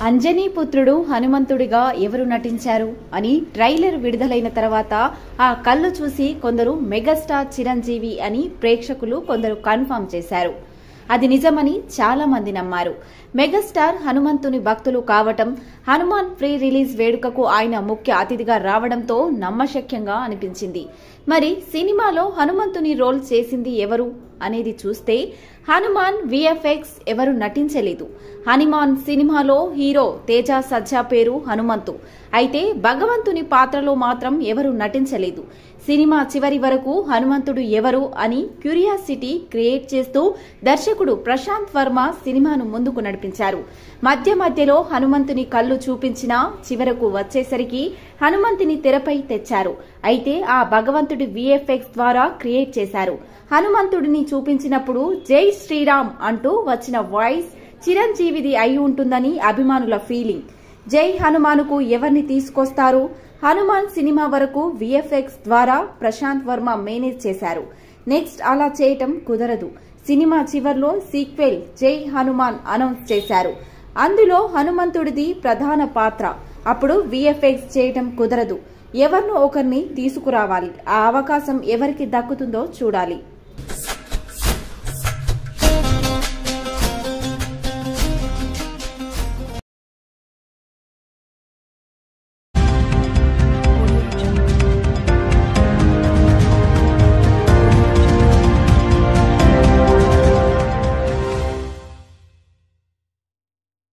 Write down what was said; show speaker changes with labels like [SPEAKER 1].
[SPEAKER 1] అంజనీ పుత్రుడు హనుమంతుడిగా ఎవరు నటించారు అని ట్రైలర్ విడుదలైన తర్వాత ఆ కళ్ళు చూసి కొందరు మెగాస్టార్ చిరంజీవి అని ప్రేక్షకులు కొందరు కన్ఫర్మ్ చేశారు అది నిజమని చాలా మంది నమ్మారు మెగాస్టార్ హనుమంతుని భక్తులు కావటం హనుమాన్ ప్రీ రిలీజ్ వేడుకకు ఆయన ముఖ్య అతిథిగా రావడంతో నమ్మశక్యంగా అనిపించింది మరి సినిమాలో హనుమంతుని రోల్ చేసింది ఎవరు అనేది చూస్తే హనుమాన్ విఎఫ్ఎక్స్ ఎవరు నటించలేదు హనుమాన్ సినిమాలో హీరో తేజ సజ్జా పేరు హనుమంతు అయితే భగవంతుని పాత్రలో మాత్రం ఎవరు నటించలేదు సినిమా చివరి వరకు హనుమంతుడు ఎవరు అని క్యూరియాసిటీ క్రియేట్ చేస్తూ దర్శకుడు ప్రశాంత్ వర్మ సినిమాను ముందుకు నడిపించారు మధ్య మధ్యలో హనుమంతుని కళ్ళు చూపించినా చివరకు వచ్చేసరికి హనుమంతుని తెరపై తెచ్చారు అయితే ఆ భగవంతుడి విఎఫ్ఎక్స్ ద్వారా క్రియేట్ చేశారు హనుమంతుడిని చూపించినప్పుడు జై శ్రీరామ్ అంటూ వచ్చిన వాయిస్ చిరంజీవిది అయి ఉంటుందని అభిమానుల ఫీలింగ్ జై హనుమానుకు ఎవరిని తీసుకొస్తారు హనుమాన్ సినిమా వరకు విఎఫ్ఎక్స్ ద్వారా ప్రశాంత్ వర్మ మేనేజ్ చేశారు నెక్స్ట్ అలా చేయటం కుదరదు సినిమా చివర్లో సీక్వెల్ జై హనుమాన్ అనౌన్స్ చేశారు అందులో హనుమంతుడిది ప్రధాన పాత్ర అప్పుడు విఎఫ్ఎక్స్ చేయటం కుదరదు ఎవరినో ఒకరిని తీసుకురావాలి ఆ అవకాశం ఎవరికి దక్కుతుందో చూడాలి